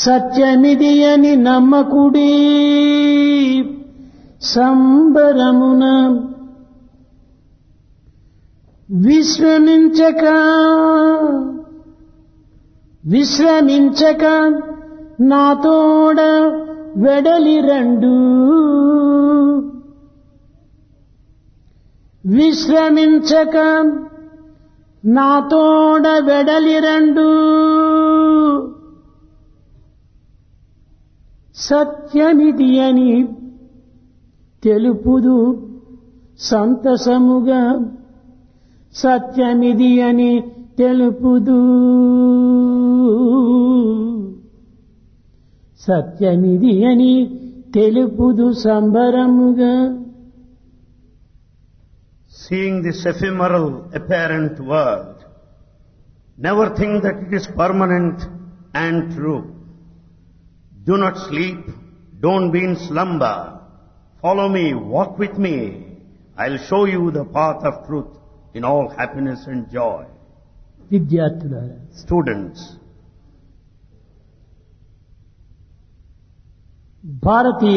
సత్యమిది అని నమ్మకుడి సంబరమున విశ్రమించక విశ్రమించక నాతోడ వెడలి రెండు విశ్రమించక నాతోడ వెడలి రెండు సత్యమిది అని తెలుపుదు సంతసముగా సత్యమిది అని తెలుపుదు సత్యమిది అని తెలుపుదు సంబరముగా Seeing this ephemeral apparent world, never think that it is permanent and true. Do not sleep, don't be in slumber. Follow me, walk with me. I'll show you the path of truth in all happiness and joy. విద్యార్థులారా Students, భారతీయ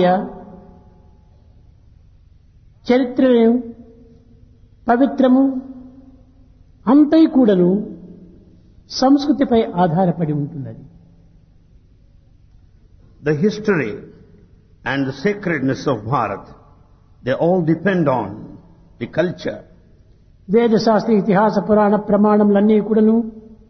చరిత్రను పవిత్రము అంతై కూడాను సంస్కృతిపై ఆధారపడి ఉంటున్నది the history and the sacredness of Bharat, they all depend on the culture. వేదశాస్త్ర ఇతిహాస పురాణ ప్రమాణములన్నీ కూడాను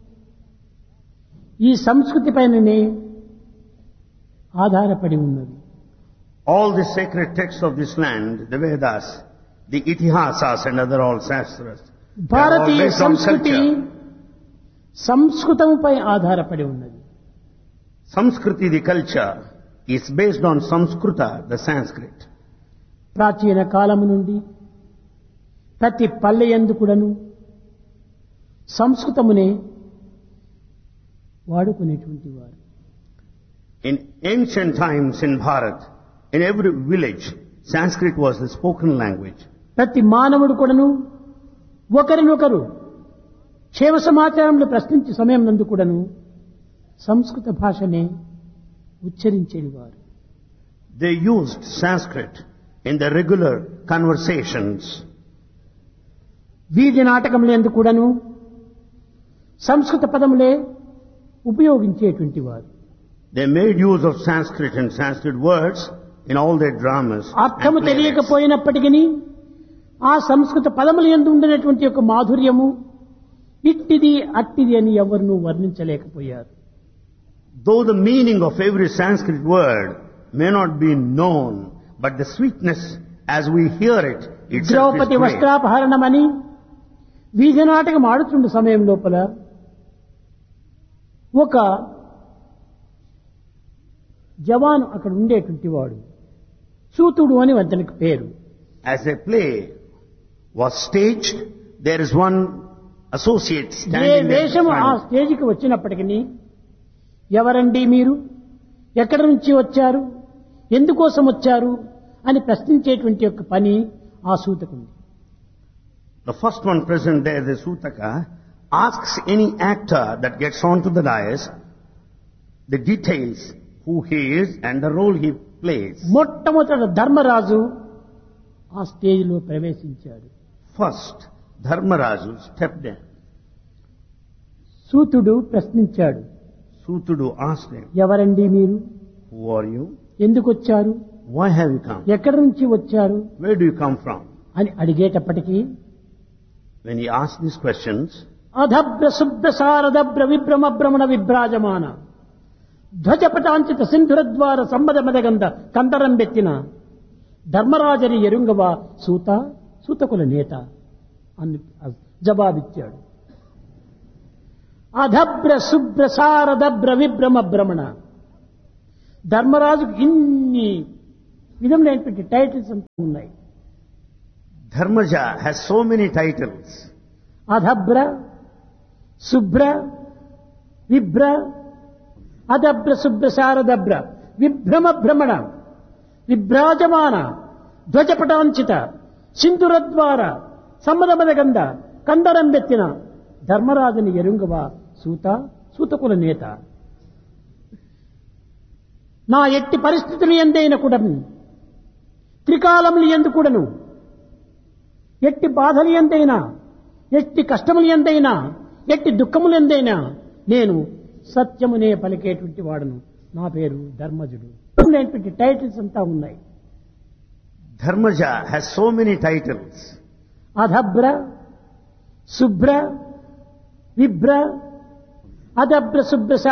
ఈ సంస్కృతి పైననే ఆధారపడి ఉన్నది All the sacred texts of this land, the Vedas, the Itihasas and other all Shastras, they are all Bharatiya based on సంస్కృతి culture. సంస్కృతముపై ఆధారపడి ఉన్నది Samskriti, the culture, is based on Samskrita, the Sanskrit. ప్రాచీన కాలము నుండి ప్రతి పల్లె యందు కూడాను సంస్కృతమునే వాడుకునేటువంటి వారు In ancient times in Bharat, in every village, Sanskrit was the spoken language. ప్రతి మానవుడు కూడాను ఒకరినొకరు క్షేమ సమాచారంలో ప్రశ్నించే సమయం నందు కూడాను సంస్కృత భాషనే ఉచ్చరించేది వారు They used Sanskrit in their regular conversations. వీధి నాటకములందు కూడాను సంస్కృత పదములే ఉపయోగించేటువంటి వారు They made use of Sanskrit and Sanskrit words in all their dramas. and అర్థము playwrights. తెలియకపోయినప్పటికీ ఆ సంస్కృత పదముల ఎందు ఉండినటువంటి యొక్క మాధుర్యము ఇట్టిది అట్టిది అని ఎవరినూ వర్ణించలేకపోయారు Though the meaning of every Sanskrit word may not be known, but the sweetness as we hear it, itself is Draupadi great. వస్త్రాపహరణమని వీధి నాటకం ఆడుతుండే సమయం లోపల ఒక జవాను అక్కడ ఉండేటువంటి వాడు సూతుడు అని అతనికి పేరు As a play was staged, there is one associate A standing there. వేషము ఆ front. స్టేజికి వచ్చినప్పటికీ ఎవరండి మీరు ఎక్కడి నుంచి వచ్చారు ఎందుకోసం వచ్చారు అని ప్రశ్నించేటువంటి యొక్క పని ఆ సూతకుంది The first one present there, the Sutaka, asks any actor that gets onto the dais the details, who he is and the role he plays. మొట్టమొదట ధర్మరాజు ఆ స్టేజిలో ప్రవేశించాడు First, Dharmaraju stepped in. సూతుడు ప్రశ్నించాడు Sutudu asked him, ఎవరండి మీరు Who are you? ఎందుకు వచ్చారు Why have you come? ఎక్కడి నుంచి వచ్చారు Where do you come from? అని అడిగేటప్పటికీ When he asked these questions, అధభ్ర శుభ్ర సారదభ్ర విభ్రమ భ్రమణ విభ్రాజమాన ధ్వజపటాంచిత సింధురద్వార సంబద మదగంధ కందరం బెత్తిన ధర్మరాజని ఎరుంగవా సూత సూతకుల నేత అని జవాబిచ్చాడు అధభ్ర శుభ్ర సారదభ్ర విభ్రమ భ్రమణ ధర్మరాజుకు ఇన్ని విధములైనటువంటి టైటిల్స్ అంతా ఉన్నాయి Dharmaja has so many titles. అధభ్ర శుభ్ర విభ్ర అదభ్ర శుభ్ర శారదభ్ర విభ్రమ భ్రమణ విభ్రాజమాన ధ్వజపటాంచిత సింధురద్వార సమ్మదమదగంధ కందరం బెత్తిన ధర్మరాజుని ఎరుంగవ సూత సూతకుల నేత నా ఎట్టి పరిస్థితులు ఎందైన కూడా త్రికాలములు ఎందు కూడాను ఎట్టి బాధలు ఎందైనా ఎట్టి కష్టములు ఎందైనా ఎట్టి దుఃఖములు ఎందైనా నేను సత్యమునే పలికేటువంటి వాడను నా పేరు ధర్మజుడు ఉండేటువంటి టైటిల్స్ అంతా ఉన్నాయి Dharmaja has so many titles. అధభ్ర శుభ్ర విభ్ర అదభ్ర శుభ్ర